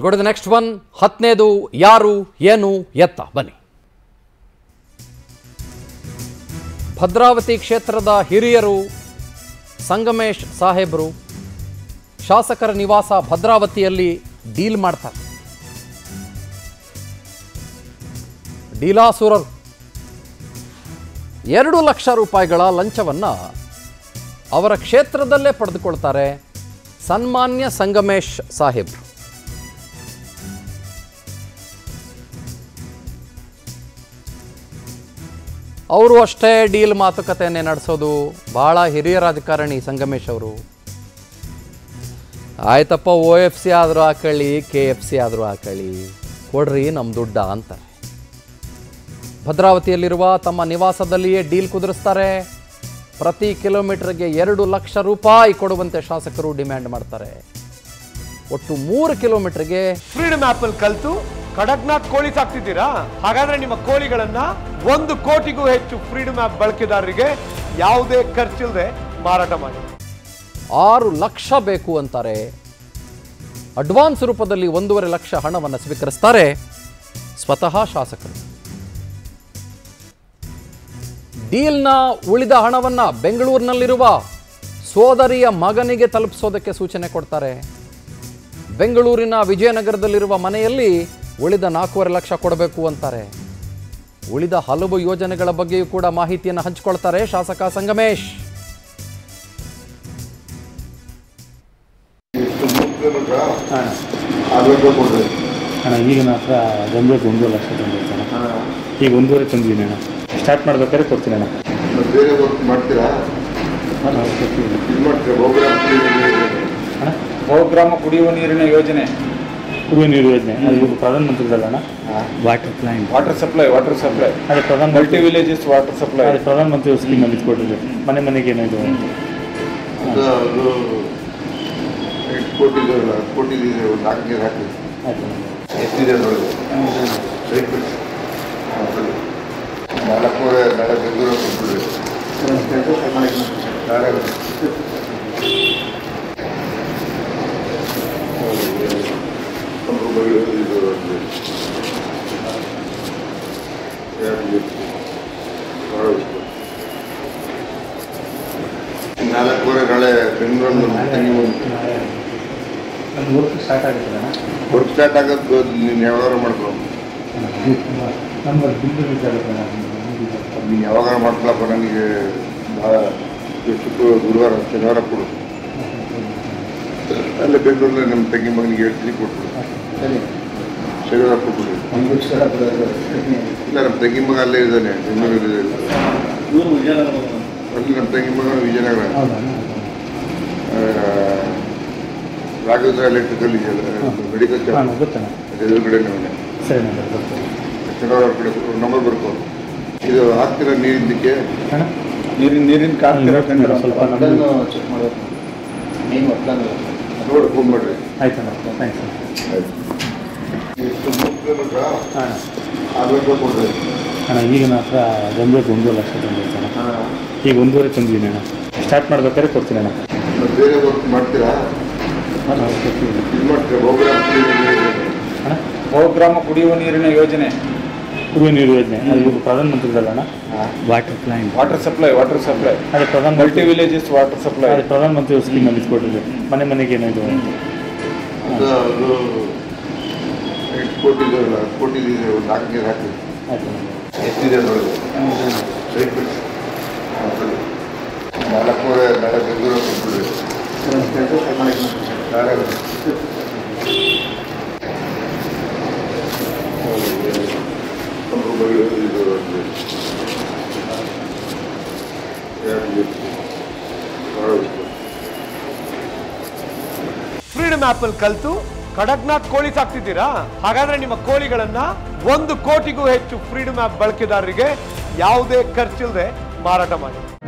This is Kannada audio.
ಗೋಡ್ ದ ನೆಕ್ಸ್ಟ್ ಒನ್ ಹತ್ತನೇದು ಯಾರು ಏನು ಎತ್ತ ಬನ್ನಿ ಭದ್ರಾವತಿ ಕ್ಷೇತ್ರದ ಹಿರಿಯರು ಸಂಗಮೇಶ್ ಸಾಹೇಬರು ಶಾಸಕರ ನಿವಾಸ ಭದ್ರಾವತಿಯಲ್ಲಿ ಡೀಲ್ ಮಾಡ್ತಾರೆ ಡೀಲಾಸುರರು ಎರಡು ಲಕ್ಷ ರೂಪಾಯಿಗಳ ಲಂಚವನ್ನು ಅವರ ಕ್ಷೇತ್ರದಲ್ಲೇ ಪಡೆದುಕೊಳ್ತಾರೆ ಸನ್ಮಾನ್ಯ ಸಂಗಮೇಶ್ ಸಾಹೇಬ್ರು ಅವರು ಅಷ್ಟೇ ಡೀಲ್ ಮಾತುಕತೆಯನ್ನೇ ನಡೆಸೋದು ಭಾಳ ಹಿರಿಯ ರಾಜಕಾರಣಿ ಸಂಗಮೇಶ್ ಅವರು ಆಯ್ತಪ್ಪ ಓ ಎಫ್ ಸಿ ಆದರೂ ಹಾಕೊಳ್ಳಿ ಕೆ ಎಫ್ ಸಿ ಆದರೂ ಹಾಕೊಳ್ಳಿ ಕೊಡ್ರಿ ನಮ್ಮ ದುಡ್ಡ ಅಂತಾರೆ ಭದ್ರಾವತಿಯಲ್ಲಿರುವ ತಮ್ಮ ನಿವಾಸದಲ್ಲಿಯೇ ಡೀಲ್ ಕುದುರಿಸ್ತಾರೆ ಪ್ರತಿ ಕಿಲೋಮೀಟರ್ಗೆ ಎರಡು ಲಕ್ಷ ರೂಪಾಯಿ ಕೊಡುವಂತೆ ಶಾಸಕರು ಡಿಮ್ಯಾಂಡ್ ಮಾಡ್ತಾರೆ ಒಟ್ಟು ಮೂರು ಕಿಲೋಮೀಟರ್ಗೆ ಫ್ರೀಡಮ್ ಆಪ್ ಅಲ್ಲಿ ಕಲ್ತು ಕಡಕ್ನಾಥ್ ಕೋಳಿ ಸಾಕ್ತಿದ್ದೀರಾ ಹಾಗಾದ್ರೆ ನಿಮ್ಮ ಕೋಳಿಗಳನ್ನ ಒಂದು ಕೋಟಿಗೂ ಹೆಚ್ಚು ಫ್ರೀಡಮ್ ಆಪ್ ಬಳಕೆದಾರರಿಗೆ ಯಾವುದೇ ಖರ್ಚಿಲ್ಲದೆ ಮಾರಾಟ ಮಾಡಿ ಆರು ಲಕ್ಷ ಬೇಕು ಅಂತಾರೆ ಅಡ್ವಾನ್ಸ್ ರೂಪದಲ್ಲಿ ಒಂದೂವರೆ ಲಕ್ಷ ಹಣವನ್ನು ಸ್ವೀಕರಿಸ್ತಾರೆ ಸ್ವತಃ ಶಾಸಕರು ಡೀಲ್ನ ಉಳಿದ ಹಣವನ್ನ ಬೆಂಗಳೂರಿನಲ್ಲಿರುವ ಸೋದರಿಯ ಮಗನಿಗೆ ತಲುಪಿಸೋದಕ್ಕೆ ಸೂಚನೆ ಕೊಡ್ತಾರೆ ಬೆಂಗಳೂರಿನ ವಿಜಯನಗರದಲ್ಲಿರುವ ಮನೆಯಲ್ಲಿ ಉಳಿದ ನಾಲ್ಕೂವರೆ ಲಕ್ಷ ಕೊಡಬೇಕು ಅಂತಾರೆ ಉಳಿದ ಹಲವು ಯೋಜನೆಗಳ ಬಗ್ಗೆಯೂ ಕೂಡ ಮಾಹಿತಿಯನ್ನು ಹಂಚಿಕೊಳ್ತಾರೆ ಶಾಸಕ ಸಂಗಮೇಶ್ ಆಗಬೇಕು ಕೊಡ್ರಿ ಅಣ್ಣ ಈಗ ನನ್ನ ಹತ್ರ ಬಂದದ್ದು ಒಂದು ಲಕ್ಷ ತಂದೈತೆ ಅಣ್ಣ ಈಗ ಒಂದೂವರೆ ತಂದಿದ್ದೀನಿ ಅಣ್ಣ ಸ್ಟಾರ್ಟ್ ಮಾಡ್ಬೇಕಾದ್ರೆ ಕೊಡ್ತೀನಿ ಅಣ್ಣ ಬೇರೆ ವರ್ಕ್ ಮಾಡ್ತೀರಾ ಇದು ಮಾಡ್ತೀರಾ ಗೋಪುರ ಅಣ್ಣ ಬಹುಗ್ರಾಮ ಕುಡಿಯುವ ನೀರಿನ ಯೋಜನೆ ಕುಡಿಯುವ ನೀರು ಯೋಜನೆ ಅದು ಇವಾಗ ಪ್ರಧಾನಮಂತ್ರಿದಲ್ಲ ಅಣ್ಣ water plant water supply water supply ಅದೇ ಪ್ರಧಾನ ಮಲ್ಟಿ ವಿಲೇಜಸ್ ವಾಟರ್ ಸಪ್ಲೈ ಅದೇ ಪ್ರಧಾನಮಂತ್ರಿ ಸ್ಕೀಮಲ್ಲಿ ಇಟ್ಕೊಟ್ಟಿದೆ ಮನೆ ಮನೆಗೆ ಏನೋ ಇದು ಅದು ಅದು ಎಂಟು ಕೋಟಿ ಇದೆಯಲ್ಲ ಹತ್ತು ಕೋಟಿ ಇದೆ ಒಂದು ನಾಲ್ಕು ನೀರು ಹಾಕಿ ಆಯ್ತು ಅಣ್ಣ ಎಷ್ಟಿದೆ ಅದರೊಳಗೆ ಸೈಟ್ ಬಿಡಿ ಹಾಂ, ಸರಿ. ನಾಲ್ಕೂವರೆ ನಾಳೆ ಬೆಂಗಳೂರು ಕೊಟ್ಬಿಡ್ರಿ ನಾಳೆ ಒಂದು ಇದು ಒಂದು ಯಾರಿಗೆ ಭಾಳ ಇಷ್ಟ. ನಾಲ್ಕೂವರೆ ನಾಳೆ ಬೆಂಗಳೂರಲ್ಲಿ ಒಂದು ತಂಗಿ ಬಂದು ನನ್ನ ವರ್ಕ್ ಸ್ಟಾರ್ಟ್ ಆಗುತ್ತೆ ಅಣ್ಣ ವರ್ಕ್ ಸ್ಟಾರ್ಟ್ ಆಗೋದು ನೀನು ಯಾವಾಗ ಮಾಡ್ಕೊ ನಮ್ಮ ಬಿಲ್ ರಿಲೀಸ್ ಆಗುತ್ತೆ ಅಣ್ಣ ನೀನು ಯಾವಾಗ ಮಾಡ್ಕೊಳಪ್ಪ ನನಗೆ ಭಾಳ ಶುಕ್ರ ಗುರುವಾರ ಶನಿವಾರ ಕೊಡು ಅಲ್ಲೇ ಬೆಂಗಳೂರಲ್ಲಿ ನಮ್ಮ ತಂಗಿ ಮಗನಿಗೆ ಹೇಳ್ತೀನಿ ಕೊಟ್ಬಿಡು ಶನಿವಾರ ಕೊಟ್ಬಿಡು ಇಲ್ಲ ನಮ್ಮ ತಂಗಿ ಮಗ ಅಲ್ಲೇ ಇದ್ದಾನೆ ಬೆಂಗಳೂರಲ್ಲಿ ಅಲ್ಲಿ ನಮ್ಮ ತಂಗಿ ಮಗ ವಿಜಯನಗರ ಹೌದಾ ಆ, ರಾಘವೇಂದ್ರ ಎಲೆಕ್ಟ್ರಿಕಲ್ ಇದೆಯಲ್ಲ ಮೆಡಿಕಲ್ ಹಾಂ ಶಾಪ್ ಗೊತ್ತಣ್ಣ ಎದುರುಗಡೆ ಅವನೇ ಸರಿ ಅಣ್ಣ ಗೊತ್ತು ಶನಿವಾರ ಕಡೆ ನಂಬರ್ ಬರ್ಕೊ ಇದು ಹಾಕ್ತೀರ ನೀರಿಂದಕ್ಕೆ ಅಣ್ಣ ನೀರಿನ ನೀರಿನ ಹ್ಮ್, ಸ್ವಲ್ಪ ನಮ್ಮದು ನೋಡಿ ಫೋನ್ ಮಾಡಿರಿ ಆಯ್ತು ಅಣ್ಣ ಥ್ಯಾಂಕ್ಸ್ ಅಣ್ಣ ಆಯ್ತು ಎಷ್ಟು ಮುಖ್ಯ ಹಾಂ ಆಗಬೇಕು ಕೊಡ್ರಿ ಅಣ್ಣ ಈಗ ನನ್ನ ಹತ್ರ ಬಂದದ್ದು ಒಂದು ಲಕ್ಷ ತಂದೈತೆ ಅಣ್ಣ ಈಗ ಒಂದೂವರೆ ತಂದಿದ್ದೀನಿ ಅಣ್ಣ ಸ್ಟಾರ್ಟ್ ಮಾಡ್ಬೇಕಾದ್ರೆ ಕೊಡ್ತೀನಿ ಅಣ್ಣ ಮತ್ತೆ ಬೇರೆ ವರ್ಕ್ ಮಾಡ್ತೀರಾ ಇದು ಮಾಡ್ತೀರಾ ಗೋಪುರ ಅಣ್ಣ ಬಹುಗ್ರಾಮ ಕುಡಿಯುವ ನೀರಿನ ಯೋಜನೆ ಕುಡಿಯುವ ನೀರು ಯೋಜನೆ ಅದು ಇವಾಗ ಪ್ರಧಾನಮಂತ್ರಿದಲ್ಲ ಅಣ್ಣ water plant water supply water supply ಅದೇ ಪ್ರಧಾನ ಮಲ್ಟಿ ವಿಲೇಜಸ್ ವಾಟರ್ ಸಪ್ಲೈ ಅದೇ ಪ್ರಧಾನಮಂತ್ರಿ ಸ್ಕೀಮಲ್ಲಿ ಇಟ್ಕೊಟ್ಟಿದೆ ಮನೆ ಮನೆಗೆ ಏನೋ ಇದು ಅದು ಅದು ಎಂಟು ಕೋಟಿ ಇದೆಯಲ್ಲ ಹತ್ತು ಕೋಟಿ ಇದೆ ಒಂದು ನಾಲ್ಕು ನೀರು ಹಾಕಿ ಆಯ್ತು ಅಣ್ಣ ಎಷ್ಟಿದೆ ಅದರೊಳಗೆ ಸೈಟ್ ಬಿಡಿ ಹಾಂ, ಸರಿ. ನಾಲ್ಕೂವರೆ ನಾಳೆ ಬೆಂಗಳೂರು ಕೊಟ್ಬಿಡ್ರಿ ನಾಳೆ ಒಂದು ಬೆಂಗಳೂರು ಇದು ಒಂದು ಯಾರಿಗೆ ಭಾಳ ಇಷ್ಟ ಫ್ರೀಡಮ್ ಆಪ್ ಅಲ್ಲಿ ಕಲ್ತು ಕಡಕ್ನಾಥ್ ಕೋಳಿ ಸಾಕ್ತಿದ್ದೀರಾ ಹಾಗಾದ್ರೆ ನಿಮ್ಮ ಕೋಳಿಗಳನ್ನ ಒಂದು ಕೋಟಿಗೂ ಹೆಚ್ಚು ಫ್ರೀಡಮ್ ಆಪ್ ಬಳಕೆದಾರರಿಗೆ ಯಾವುದೇ ಖರ್ಚಿಲ್ಲದೆ ಮಾರಾಟ ಮಾಡಿ